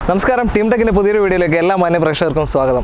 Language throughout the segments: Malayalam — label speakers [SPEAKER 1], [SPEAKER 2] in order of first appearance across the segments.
[SPEAKER 1] നമസ്കാരം ടീം ടെക്കിൻ്റെ പുതിയൊരു വീഡിയോയിലേക്ക് എല്ലാ മാന്യ പ്രേക്ഷകർക്കും സ്വാഗതം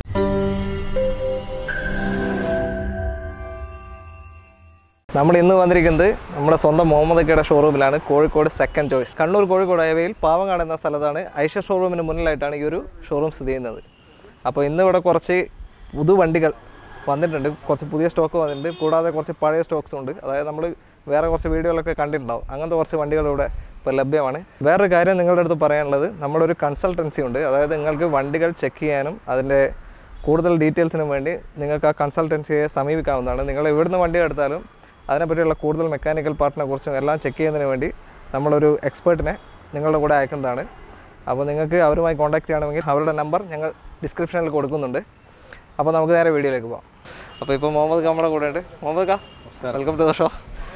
[SPEAKER 1] നമ്മൾ ഇന്ന് വന്നിരിക്കുന്നത് നമ്മുടെ സ്വന്തം മുഹമ്മദ് അക്കയുടെ ഷോറൂമിലാണ് കോഴിക്കോട് സെക്കൻഡ് ചോയ്സ് കണ്ണൂർ കോഴിക്കോട് ഹൈവേയിൽ പാവങ്ങാട് എന്ന സ്ഥലത്താണ് ഐഷ ഷോറൂമിന് മുന്നിലായിട്ടാണ് ഈ ഒരു ഷോറൂം സ്ഥിതി ചെയ്യുന്നത് അപ്പോൾ ഇന്ന് ഇവിടെ കുറച്ച് പുതു വണ്ടികൾ വന്നിട്ടുണ്ട് കുറച്ച് പുതിയ സ്റ്റോക്ക് വന്നിട്ടുണ്ട് കൂടാതെ കുറച്ച് പഴയ സ്റ്റോക്സ് ഉണ്ട് അതായത് നമ്മൾ വേറെ കുറച്ച് വീഡിയോകളൊക്കെ കണ്ടിട്ടുണ്ടാവും അങ്ങനത്തെ കുറച്ച് വണ്ടികൾ ഇവിടെ ഇപ്പോൾ ലഭ്യമാണ് വേറൊരു കാര്യം നിങ്ങളുടെ അടുത്ത് പറയാനുള്ളത് നമ്മുടെ ഒരു കൺസൾട്ടൻസി ഉണ്ട് അതായത് നിങ്ങൾക്ക് വണ്ടികൾ ചെക്ക് ചെയ്യാനും അതിൻ്റെ കൂടുതൽ ഡീറ്റെയിൽസിനും വേണ്ടി നിങ്ങൾക്ക് ആ കൺസൾട്ടൻസിയെ സമീപിക്കാവുന്നതാണ് നിങ്ങൾ എവിടുന്ന് വണ്ടി എടുത്താലും അതിനെപ്പറ്റിയുള്ള കൂടുതൽ മെക്കാനിക്കൽ പാർട്ടിനെ കുറിച്ചും എല്ലാം ചെക്ക് ചെയ്യുന്നതിന് വേണ്ടി നമ്മളൊരു എക്സ്പേർട്ടിനെ നിങ്ങളുടെ കൂടെ അയക്കുന്നതാണ് അപ്പോൾ നിങ്ങൾക്ക് അവരുമായി കോൺടാക്ട് ചെയ്യണമെങ്കിൽ അവരുടെ നമ്പർ ഞങ്ങൾ ഡിസ്ക്രിപ്ഷനിൽ കൊടുക്കുന്നുണ്ട് അപ്പോൾ നമുക്ക് നേരെ വീഡിയോയിലേക്ക് പോകാം അപ്പോൾ ഇപ്പോൾ മുഹമ്മദ് ഖാ നമ്മുടെ കൂടെ ഉണ്ട് മുഹമ്മദ് ഖാ വെൽക്കം ടു ദ ഷോ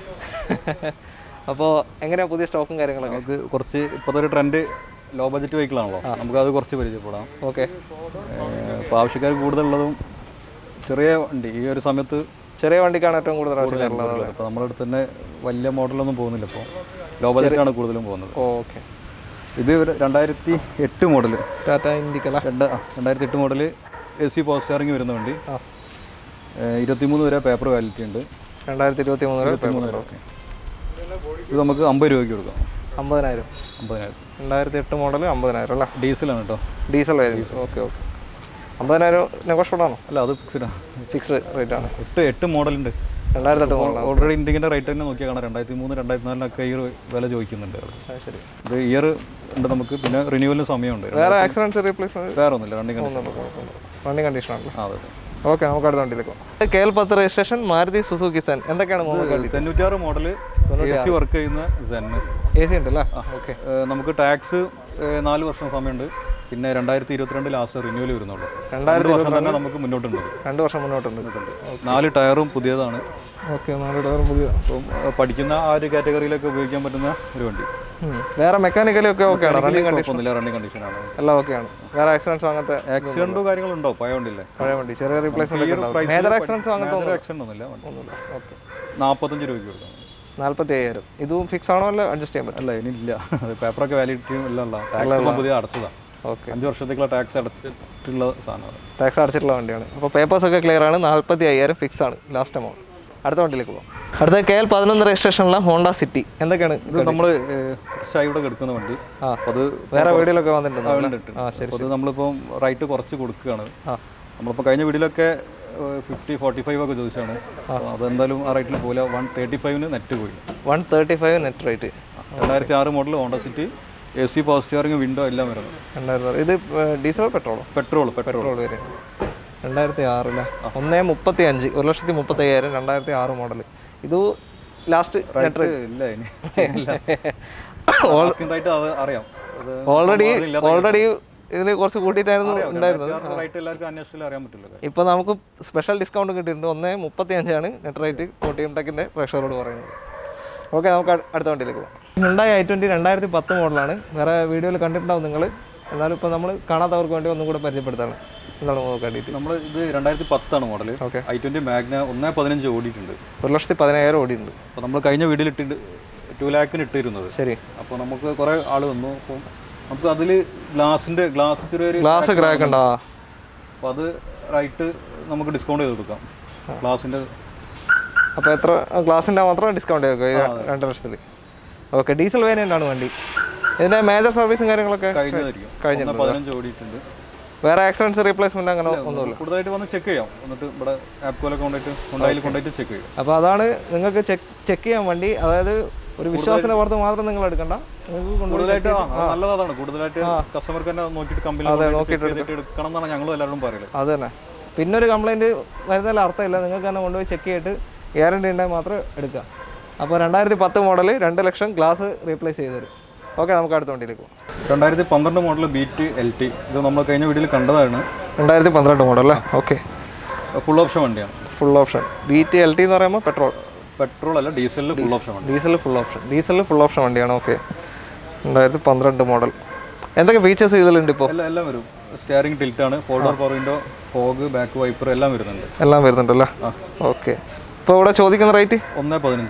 [SPEAKER 1] അപ്പോൾ എങ്ങനെയാണ് പുതിയ സ്റ്റോക്കും കാര്യങ്ങളൊക്കെ
[SPEAKER 2] നമുക്ക് കുറച്ച് ഇപ്പോഴത്തെ ഒരു ട്രെൻഡ് ലോ ബഡ്ജറ്റ് വെഹിക്കിളാണല്ലോ നമുക്ക് അത് കുറച്ച് പരിചയപ്പെടാം
[SPEAKER 1] ഓക്കെ
[SPEAKER 2] ഇപ്പോൾ ആവശ്യക്കാർ കൂടുതലുള്ളതും ചെറിയ വണ്ടി ഈ ഒരു സമയത്ത്
[SPEAKER 1] ചെറിയ വണ്ടിക്കാണ് ഏറ്റവും കൂടുതൽ ആവശ്യക്കാരുള്ളത്
[SPEAKER 2] ഇപ്പോൾ നമ്മുടെ അടുത്ത് തന്നെ വലിയ മോഡലൊന്നും പോകുന്നില്ല ഇപ്പോൾ ലോ ബഡ്ജറ്റാണ് കൂടുതലും പോകുന്നത്
[SPEAKER 1] ഓക്കെ
[SPEAKER 2] ഇത് ഒരു രണ്ടായിരത്തി എട്ട് മോഡൽ
[SPEAKER 1] ടാറ്റ ഇൻഡിക്കല
[SPEAKER 2] രണ്ട് ആ, രണ്ടായിരത്തി എട്ട് മോഡൽ എ സി പോസ്റ്റ് ഇറങ്ങി വരുന്ന വണ്ടി
[SPEAKER 1] ആ
[SPEAKER 2] ഇരുപത്തിമൂന്ന് വരെ പേപ്പർ വാലിറ്റി ഉണ്ട്
[SPEAKER 1] രണ്ടായിരത്തി ഇരുപത്തി മൂന്നിൽ
[SPEAKER 2] ഇരുപത്തിമൂന്ന് വരെ ഓക്കെ ഇത് നമുക്ക് അമ്പത് രൂപയ്ക്ക് കൊടുക്കാം
[SPEAKER 1] അമ്പതിനായിരം
[SPEAKER 2] അമ്പതിനായിരം
[SPEAKER 1] രണ്ടായിരത്തി എട്ട് മോഡൽ അമ്പതിനായിരം അല്ലേ
[SPEAKER 2] ഡീസലാണ് കേട്ടോ
[SPEAKER 1] ഡീസൽ ആയിരിക്കും ഓക്കെ ഓക്കെ അമ്പതിനായിരം നെഗോഷ്യബിൾ ആണോ
[SPEAKER 2] അല്ല അത് ഫിക്സ്ഡാണ്
[SPEAKER 1] ഫിക്സ്ഡ് റേറ്റ് ആണ്
[SPEAKER 2] എട്ട് എട്ട് മോഡലുണ്ട്
[SPEAKER 1] രണ്ടായിരത്തി എട്ട് മോഡൽ
[SPEAKER 2] ഓൾറെഡി ഇന്ത്യൻ്റെ റേറ്റ് തന്നെ നോക്കിയാൽ കാണാം രണ്ടായിരത്തി മൂന്ന് രണ്ടായിരത്തി നാലിനൊക്കെ ഈ ഒരു വില ചോദിക്കുന്നുണ്ട് അവിടെ.
[SPEAKER 1] ശരി
[SPEAKER 2] ഇത് ഇയർ ഉണ്ട് നമുക്ക് പിന്നെ റിന്യൂവലിന് സമയമുണ്ട്
[SPEAKER 1] വേറെ ആക്സിഡൻസ് റീപ്ലേസ്മെന്റ്
[SPEAKER 2] വേറെ ഒന്നുമില്ല രണ്ടും കണ്ടു
[SPEAKER 1] റണ്ണിങ് കണ്ടീഷൻ ആണല്ലോ
[SPEAKER 2] ആ അതെ
[SPEAKER 1] ഓക്കെ നമുക്ക് അടുത്ത വണ്ടിയിലേക്ക് പോകാം കെ എൽ പത്ത് രജിസ്ട്രേഷൻ മാരുതി സുസുക്കി സെൻ എന്തൊക്കെയാണ് മുഹമ്മദ് വണ്ടി
[SPEAKER 2] തൊണ്ണൂറ്റാറ് മോഡൽ എ സി വർക്ക് ചെയ്യുന്ന സെന്ന്
[SPEAKER 1] എ സി ഉണ്ടല്ലേ ഓക്കെ
[SPEAKER 2] നമുക്ക് ടാക്സ് നാല് വർഷം സമയമുണ്ട് പിന്നെ രണ്ടായിരത്തി ഇരുപത്തിരണ്ട് ലാസ്റ്റ് റിന്യൂവൽ വരുന്നുള്ളൂ
[SPEAKER 1] രണ്ടായിരത്തി
[SPEAKER 2] രണ്ട് വർഷം തന്നെ നമുക്ക് മുന്നോട്ടുണ്ട്
[SPEAKER 1] രണ്ട് വർഷം മുന്നോട്ടുണ്ട്
[SPEAKER 2] നാല് ടയറും പുതിയതാണ്
[SPEAKER 1] ഓക്കെ നാല് ഡോർ പുതിയ
[SPEAKER 2] അപ്പം ഏഹ്, പഠിക്കുന്ന ആ ഒരു കാറ്റഗറിയിലൊക്കെ ഉപയോഗിക്കാൻ പറ്റുന്ന ഒരു വണ്ടി
[SPEAKER 1] ഉം. വേറെ മെക്കാനിക്കലി ഒക്കെ ഓക്കെ ആണ് റണ്ണിങ് കണ്ടീഷൻ
[SPEAKER 2] കുഴപ്പമൊന്നുമില്ല റണ്ണിങ് കണ്ടീഷനാണ്
[SPEAKER 1] എല്ലാം ഓക്കെ ആണ് വേറെ ആക്സിഡൻസോ അങ്ങനത്തെ
[SPEAKER 2] ആക്സിഡന്റോ കാര്യങ്ങളുണ്ടോ പഴയ വണ്ടിയില്ലേ
[SPEAKER 1] പഴയ വണ്ടി ചെറിയ റീപ്ലേസ്മെന്റ് ഒക്കെ ഉണ്ടാവും മേജർ ആക്സിഡൻസോ അങ്ങനത്തെ ഒന്നും
[SPEAKER 2] ആക്സിഡന്റ് ഒന്നുമില്ല വണ്ടി.
[SPEAKER 1] ഒന്നുമില്ല ഓക്കെ
[SPEAKER 2] നാൽപ്പത്തഞ്ച് രൂപയ്ക്ക് കൊടുക്കാം
[SPEAKER 1] നാല്പത്തി അയ്യായിരം ഇതും ഫിക്സ് ആണോ അല്ല അഡ്ജസ്റ്റ് ചെയ്യാൻ പറ്റും
[SPEAKER 2] അല്ല ഇനിയില്ല അത് പേപ്പറൊക്കെ വാലിഡിറ്റിയും എല്ലാം ഉള്ള ടാക്സ് പുതിയ അടച്ചതാണ്
[SPEAKER 1] ഓക്കെ
[SPEAKER 2] അഞ്ച് വർഷത്തേക്കുള്ള ടാക്സ് അടച്ചിട്ടുള്ള സാധനമാണ്
[SPEAKER 1] ടാക്സ് അടച്ചിട്ടുള്ള വണ്ടിയാണ് അപ്പോൾ പേപ്പേഴ്സ് ഒക്കെ ക്ലിയർ ആണ് നാൽപ്പത്തി അയ്യായിരം ഫിക്സ് ആണ് ലാസ്റ്റ് എമൗണ്ട് അടുത്ത വണ്ടിയിലേക്ക് പോകാം അടുത്ത കെ എൽ പതിനൊന്ന് രജിസ്ട്രേഷനുള്ള ഹോണ്ട സിറ്റി എന്തൊക്കെയാണ്
[SPEAKER 2] ഇത് നമ്മൾ കുറച്ചായി ഇവിടെ കിടക്കുന്ന വണ്ടി
[SPEAKER 1] ആ.
[SPEAKER 2] അപ്പോൾ അത്
[SPEAKER 1] വേറെ വീഡിയോയിലൊക്കെ വന്നിട്ടുണ്ടോ
[SPEAKER 2] ഉണ്ട്.
[SPEAKER 1] ആ ശരി
[SPEAKER 2] അപ്പോൾ അത് നമ്മളിപ്പം റൈറ്റ് കുറച്ച് കൊടുക്കുകയാണ്
[SPEAKER 1] ആ
[SPEAKER 2] നമ്മളിപ്പോൾ കഴിഞ്ഞ വീഡിയോയിലൊക്കെ ഫിഫ്റ്റി ഫോർട്ടി ഫൈവ് ഒക്കെ ചോദിച്ചാണ് അപ്പോൾ അതെന്തായാലും ആ റേറ്റിൽ പോയില്ല വൺ തേർട്ടി ഫൈവിന് നെറ്റ് പോയി
[SPEAKER 1] one thirty five net rate
[SPEAKER 2] രണ്ടായിരത്തി ആറ് model Honda City A C power steering window എല്ലാം വരുന്നത്
[SPEAKER 1] രണ്ടായിരത്തി ഇത് ഡീസലോ പെട്രോളോ
[SPEAKER 2] പെട്രോൾ പെട്രോൾ
[SPEAKER 1] പെട്രോൾ വരെ രണ്ടായിരത്തി ആറിലെ ഒന്നേ മുപ്പത്തി അഞ്ച് ഒരു ലക്ഷത്തി മുപ്പത്തി അയ്യായിരം രണ്ടായിരത്തി ആറ് മോഡൽ ഇത് ലാസ്റ്റ് നെറ്റ് റേറ്റ്
[SPEAKER 2] ഇല്ല ഇനി ആയിട്ട് അത് അറിയാം അത്
[SPEAKER 1] ഓൾറെഡി ഓൾറെഡി ഇതിന് കുറച്ച് കൂട്ടിയിട്ടായിരുന്നു ഉണ്ടായിരുന്നത്
[SPEAKER 2] റൈറ്റ് എല്ലാവർക്കും അന്വേഷിച്ചാൽ അറിയാൻ പറ്റില്ല
[SPEAKER 1] ഇപ്പോൾ നമുക്ക് സ്പെഷ്യൽ ഡിസ്കൗണ്ട് കിട്ടിയിട്ടുണ്ട് ഒന്നേ മുപ്പത്തി അഞ്ചാണ് നെറ്റ് റേറ്റ് കോട്ടയം ടെക്കിൻ്റെ പ്രേക്ഷകരോട് പറയുന്നത് ഓക്കെ നമുക്ക് അട്- അടുത്ത വണ്ടിയിലേക്ക് പോകാം ഹുണ്ടായി ഐ ട്വൻറ്റി രണ്ടായിരത്തി പത്ത് മോഡലാണ് വേറെ വീഡിയോയിൽ കണ്ടിട്ടുണ്ടാവും നിങ്ങൾ എന്നാലും ഇപ്പോൾ നമ്മൾ കാണാത്തവർക്ക് വേണ്ടി ഒന്നും കൂടെ പരിചയപ്പെടുത്താണ് എന്താണ് നോക്കേണ്ടിയിട്ട്
[SPEAKER 2] നമ്മൾ ഇത് രണ്ടായിരത്തി പത്താണ് model
[SPEAKER 1] Okay.
[SPEAKER 2] I twenty Magna ഒന്നേ പതിനഞ്ച് ഓടിയിട്ടുണ്ട്
[SPEAKER 1] ഒരു ലക്ഷത്തി പതിനായിരം ഓടിയുണ്ട്
[SPEAKER 2] അപ്പോൾ നമ്മൾ കഴിഞ്ഞ വീഡിയോയിൽ ഇട്ടിട്ട് ടു ലാക്കിന് ഇട്ടിരുന്നത്
[SPEAKER 1] ശരി
[SPEAKER 2] അപ്പോൾ നമുക്ക് കുറേ ആൾ വന്നു അപ്പം നമുക്ക് അതിൽ ഗ്ലാസിൻ്റെ ഗ്ലാസ് ചെറിയൊരു
[SPEAKER 1] ഗ്ലാസ് ക്രാക്ക് ഉണ്ടോ
[SPEAKER 2] അപ്പോൾ അത് റൈറ്റ് നമുക്ക് ഡിസ്കൗണ്ട് ചെയ്ത് കൊടുക്കാം ഗ്ലാസിൻ്റെ
[SPEAKER 1] അപ്പോൾ എത്ര ഗ്ലാസിൻ്റെ മാത്രം ഡിസ്കൗണ്ട് ചെയ്തോ ഈ രണ്ട് ലക്ഷത്തിൽ ഓക്കെ ഡീസൽ വേരിയൻ്റ് ആണ് വണ്ടി ഇതിൻ്റെ മേജർ സർവീസും കാര്യങ്ങളൊക്കെ
[SPEAKER 2] കഴിഞ്ഞതായിരിക്കും
[SPEAKER 1] കഴിഞ്ഞിട്ടുണ്ട്.
[SPEAKER 2] ഒന്നേ പതിനഞ്ച് ഓടിയിട്ടുണ്ട്
[SPEAKER 1] വേറെ ആക്സിഡൻസ് റീപ്ലേസ്മെൻറ്റ് അങ്ങനെ ഒന്നുമില്ല
[SPEAKER 2] കൂടുതലായിട്ട് വന്ന് ചെക്ക് ചെയ്യാം എന്നിട്ട് ഇവിടെ ആപ്കോലൊക്കെ കൊണ്ടുപോയിട്ട് കൊണ്ടായി കൊണ്ടുപോയിട്ട് ചെക്ക് ചെയ്യും
[SPEAKER 1] അപ്പോൾ അതാണ് നിങ്ങൾക്ക് ചെക്ക് ചെക്ക് ചെയ്യാൻ വണ്ടി അതായത് ഒരു വിശ്വാസത്തിന്റെ പുറത്ത് മാത്രം നിങ്ങൾ എടുക്കണ്ട നിങ്ങൾക്ക് കൊണ്ടുപോയി
[SPEAKER 2] കൂടുതലായിട്ട് ആ, നല്ലത് അതാണ് കൂടുതലായിട്ട് കസ്റ്റമർക്ക് തന്നെ നോക്കിയിട്ട് കമ്പനി എടുക്കണം എന്നാണ് ഞങ്ങളും എല്ലാവരും പറയല്
[SPEAKER 1] അത് തന്നെ പിന്നെ ഒരു കംപ്ലൈൻറ്റ് വരുന്നതിൽ അർത്ഥമില്ല നിങ്ങൾക്ക് തന്നെ കൊണ്ടുപോയി ചെക്ക് ചെയ്തിട്ട് ഗ്യാരണ്ടി ഉണ്ടെങ്കിൽ മാത്രം എടുക്കുക അപ്പോൾ രണ്ടായിരത്തി പത്ത് മോഡൽ രണ്ട് ലക്ഷം ഗ്ലാസ് റീപ്ലേസ് ചെയ്ത് തരും ഓക്കെ നമുക്ക് അടുത്ത വണ്ടിയിലേക്ക് പോകാം
[SPEAKER 2] രണ്ടായിരത്തി പന്ത്രണ്ട് മോഡൽ ബീറ്റ് എൽ ടി ഇത് നമ്മൾ കഴിഞ്ഞ വീഡിയോയിൽ കണ്ടതാണ്
[SPEAKER 1] രണ്ടായിരത്തി പന്ത്രണ്ട് മോഡൽ അല്ലേ ഓക്കെ
[SPEAKER 2] ഫുൾ ഓപ്ഷൻ വണ്ടിയാണ്
[SPEAKER 1] full option B T L T എന്ന് പറയുമ്പോൾ പെട്രോൾ
[SPEAKER 2] പെട്രോൾ അല്ല ഡീസലിൽ ഫുൾ ഓപ്ഷൻ വണ്ടി
[SPEAKER 1] ഡീസൽ ഫുൾ ഓപ്ഷൻ ഡീസലിൽ ഫുൾ ഓപ്ഷൻ വണ്ടിയാണ് ഓക്കെ രണ്ടായിരത്തി പന്ത്രണ്ട് മോഡൽ എന്തൊക്കെ ഫീച്ചേഴ്സ് ഇതിലുണ്ട് ഇപ്പോൾ
[SPEAKER 2] എല്ലാം എല്ലാം വരും സ്റ്റിയറിംഗ് ടിൽറ്റ് ആണ് folder power window fog back wiper എല്ലാം വരുന്നുണ്ട്
[SPEAKER 1] എല്ലാം വരുന്നുണ്ടല്ലേ ഓക്കെ ഇപ്പോൾ ഇവിടെ ചോദിക്കുന്ന റേറ്റ്
[SPEAKER 2] ഒന്നേ പതിനഞ്ച്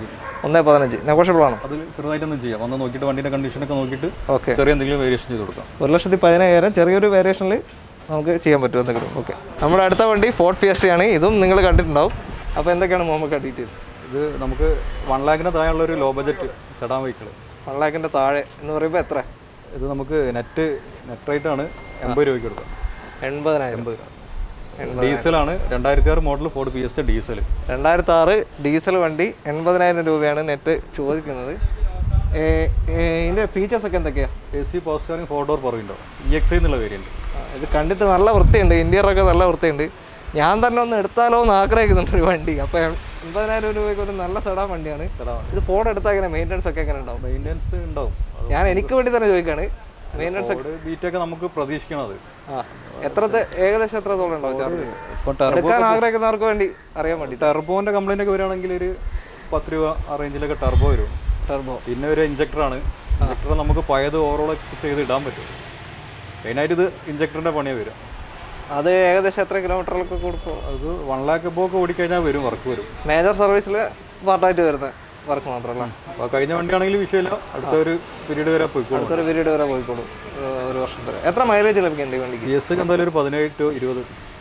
[SPEAKER 1] ഒന്നേ പതിനഞ്ച് നെഗോഷ്യബിൾ ആണോ
[SPEAKER 2] അതിൽ ചെറുതായിട്ടൊന്നും ചെയ്യാം വന്ന് നോക്കിയിട്ട് വണ്ടിയുടെ കണ്ടീഷനൊക്കെ നോക്കിയിട്ട്
[SPEAKER 1] ഓക്കെ
[SPEAKER 2] ചെറിയ എന്തെങ്കിലും വേരിയേഷൻ ചെയ്ത് കൊടുക്കാം
[SPEAKER 1] ഒരു ലക്ഷത്തി പതിനായിരം ചെറിയൊരു വേരിയേഷനിൽ നമുക്ക് ചെയ്യാൻ പറ്റും എന്തെങ്കിലും ഓക്കെ നമ്മുടെ അടുത്ത വണ്ടി ഫോർട്ട് ഫിയസ്റ്റയാണ് ഇതും നിങ്ങൾ കണ്ടിട്ടുണ്ടാവും അപ്പോൾ എന്തൊക്കെയാണ് മുഹമ്മദ് ഡീറ്റെയിൽസ്
[SPEAKER 2] ഇത് നമുക്ക് വൺ ലാഖിന് താഴെയുള്ള ഒരു low budget sedan vehicle
[SPEAKER 1] one ലാഖിൻ്റെ താഴെ എന്ന് പറയുമ്പോൾ എത്ര
[SPEAKER 2] ഇത് നമുക്ക് നെറ്റ് നെറ്റ് റേറ്റ് ആണ് എൺപത് രൂപയ്ക്ക് കൊടുക്കാം
[SPEAKER 1] എൺപതിനായിരം
[SPEAKER 2] എൺപത് ഡീസലാണ് രണ്ടായിരത്തി ആറ് model Ford P S diesel
[SPEAKER 1] രണ്ടായിരത്തി ആറ് ഡീസൽ വണ്ടി എൺപതിനായിരം രൂപയാണ് നെറ്റ് ചോദിക്കുന്നത് ഏ, ഏ, ഇതിൻ്റെ ഫീച്ചേഴ്സ് ഒക്കെ എന്തൊക്കെയാണ്
[SPEAKER 2] A C power steering four door power window E X എന്നുള്ള വേരിയൻറ്റ്
[SPEAKER 1] ഇത് കണ്ടിട്ട് നല്ല വൃത്തിയുണ്ട് ഇന്റീരിയറൊക്കെ നല്ല വൃത്തിയുണ്ട് ഞാൻ തന്നെ ഒന്ന് എടുത്താലോ എന്ന് ആഗ്രഹിക്കുന്നുണ്ട് ഒരു വണ്ടി അപ്പോൾ എൺപതിനായിരം രൂപയ്ക്ക് ഒരു നല്ല സെഡാൻ വണ്ടിയാണ് ഇത് ഫോൺ എടുത്താൽ എങ്ങനെ മെയിൻ്റനൻസ് ഒക്കെ എങ്ങനെ ഉണ്ടാവും
[SPEAKER 2] മെയിൻ്റെനൻസ് ഉണ്ടാവും
[SPEAKER 1] ഞാൻ എനിക്ക് വേണ്ടി തന്നെ ചോദിക്കുകയാണ് മെയിൻ്റനൻസ്
[SPEAKER 2] ഫോർഡ് ബീറ്റൊക്കെ നമുക്ക് പ്രതീക്ഷിക്കണത്
[SPEAKER 1] ആ എത്രത്തെ ഏകദേശം എത്രത്തോളം ഉണ്ടാവും ചാർജ്
[SPEAKER 2] ഇപ്പോൾ ടെർബോ
[SPEAKER 1] എടുക്കാൻ ആഗ്രഹിക്കുന്നവർക്ക് വേണ്ടി അറിയാൻ വേണ്ടി
[SPEAKER 2] ടെർബോൻ്റെ കംപ്ലൈൻ്റ് ഒക്കെ വരികയാണെങ്കിൽ ഒരു പത്ത് രൂപ ആ റേഞ്ചിലൊക്കെ ടെർബോ വരും
[SPEAKER 1] ടർബോ
[SPEAKER 2] പിന്നെ ഒരു ഇഞ്ചക്ടറാണ് ഇഞ്ചക്ടർ നമുക്ക് പഴയത് ഓവറോൾ ചെയ്ത് ഇടാൻ പറ്റും മെയിനായിട്ട് ഇത് ഇഞ്ചക്ടറിൻ്റെ പണിയാണ് വരും
[SPEAKER 1] അത് ഏകദേശം എത്ര കിലോമീറ്ററിലൊക്കെ കൊടുക്കും
[SPEAKER 2] അത് വൺ ലാക്ക് എബോ ഒക്കെ ഓടിക്കഴിഞ്ഞാൽ വരും വർക്ക് വരും
[SPEAKER 1] മേജർ സർവീസിൽ പാർട്ടായിട്ട് വരുന്ന വർക്ക് മാത്രമല്ല
[SPEAKER 2] അപ്പോൾ കഴിഞ്ഞ വണ്ടിയാണെങ്കിൽ വിഷയമില്ല അടുത്ത ഒരു പീരീഡ് വരെ പോയിക്കോളും
[SPEAKER 1] അടുത്തൊരു പീരീഡ് വരെ പോയിക്കോളും ഏഹ് ഒരു വർഷത്തിൽ എത്ര മൈലേജ് ലഭിക്കുന്നുണ്ട് ഈ വണ്ടിക്ക്
[SPEAKER 2] പി എസ് എന്തായാലും ഒരു പതിനേഴ് ടു ഇരുപത്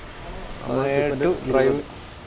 [SPEAKER 1] പതിനേഴ്
[SPEAKER 2] ഡ്രൈവ്